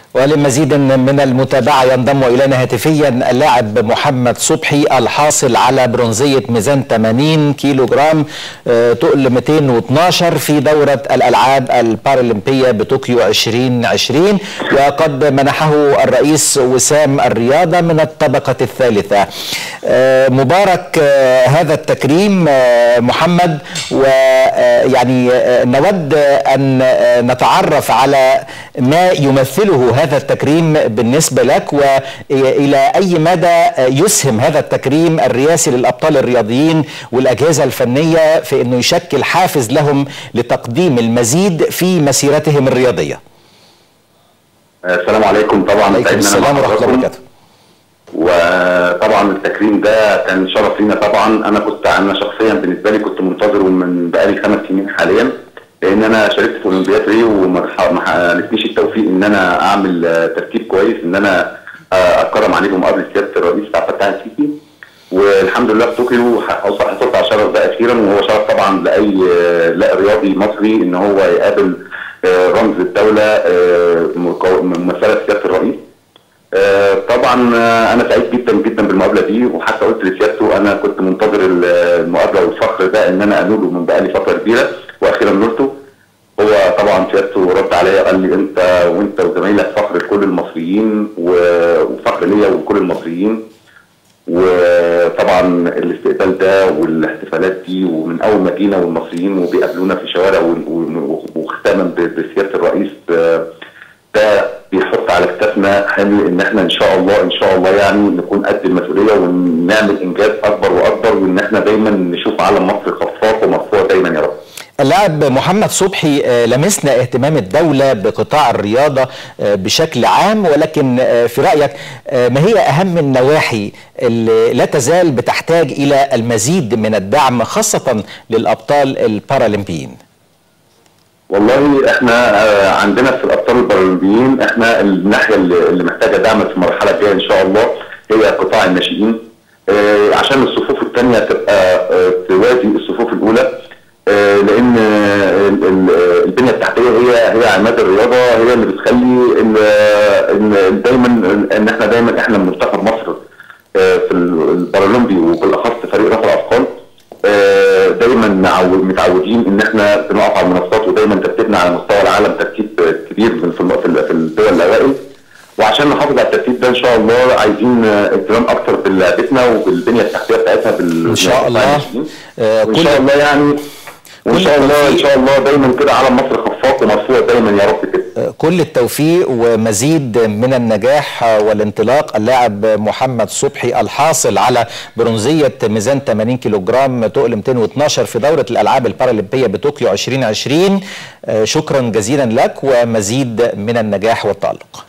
ولمزيد من المتابعة ينضم إلينا هاتفيا اللاعب محمد صبحي الحاصل على برونزية ميزان 80 كيلو جرام تقل 212 في دورة الألعاب البارالمبية بطوكيو 2020 وقد منحه الرئيس وسام الرياضة من الطبقة الثالثة مبارك هذا التكريم محمد ويعني نود أن نتعرف على ما يمثله هذا التكريم بالنسبة لك وإلى أي مدى يسهم هذا التكريم الرئاسي للأبطال الرياضيين والأجهزة الفنية في أنه يشكل حافز لهم لتقديم المزيد في مسيرتهم الرياضية السلام عليكم طبعا عليكم السلام ورحمة الله وبركاته وطبعا التكريم ده كان شرف لينا طبعا انا كنت انا شخصيا بالنسبه لي كنت منتظره من بقالي خمس سنين حاليا لان انا شاركت في اولمبياد ريو وما حالفنيش التوفيق ان انا اعمل ترتيب كويس ان انا اتكرم عليه بمقابله سياده الرئيس عبد الفتاح السيسي والحمد لله في طوكيو حصلت على الشرف ده اخيرا وهو شرف طبعا لاي لا رياضي مصري ان هو يقابل رمز الدوله ممثله سياده الرئيس طبعا انا سعيد جدا جدا بالمقابله دي وحتى قلت لسيادته انا كنت منتظر المقابله والفخر ده ان انا انوله من بقالي فتره كبيره واخيرا نلته هو طبعا سيادته رد عليا قال لي انت وانت وزمايلك فخر لكل المصريين وفخر ليا ولكل المصريين وطبعا الاستقبال ده والاحتفالات دي ومن اول ما جينا والمصريين وبيقابلونا في الشوارع وختاما بسياده الرئيس ده بيحط على كتافنا حمل ان احنا ان شاء الله ان شاء الله يعني نكون قد المسؤوليه ونعمل انجاز اكبر واكبر وان احنا دايما نشوف علم مصر خفاف ومرفوع دايما يا رب. اللاعب محمد صبحي لمسنا اهتمام الدولة بقطاع الرياضة بشكل عام ولكن في رأيك ما هي أهم النواحي اللي لا تزال بتحتاج إلى المزيد من الدعم خاصة للأبطال البارالمبيين والله احنا عندنا في الابطال البارالمبيين احنا الناحيه اللي محتاجه دعم في المرحله الجايه ان شاء الله هي قطاع الناشئين عشان الصفوف الثانيه تبقى توازي الصفوف الاولى لان البنيه التحتيه هي هي عماد الرياضه هي اللي بتخلي ان دايما ان احنا دايما احنا منتخب مصر في البارالمبي وبالاخص فريق رفع الاثقال دايما متعودين ان احنا بنقف على المنصات ودايما ترتيبنا على مستوى العالم ترتيب كبير في الدول الاوائل وعشان نحافظ على الترتيب ده ان شاء الله عايزين اهتمام اكتر بلعبتنا وبالبنيه التحتيه بتاعتها ان شاء الله وان شاء الله يعني وان شاء الله ان شاء الله دايما كده علم مصر خفاق ومرفوع دايما يا رب كده كل التوفيق ومزيد من النجاح والانطلاق اللاعب محمد صبحي الحاصل على برونزيه ميزان 80 كيلو جرام تقل 212 في دوره الالعاب البارالمبيه بطوكيو 2020 شكرا جزيلا لك ومزيد من النجاح والتالق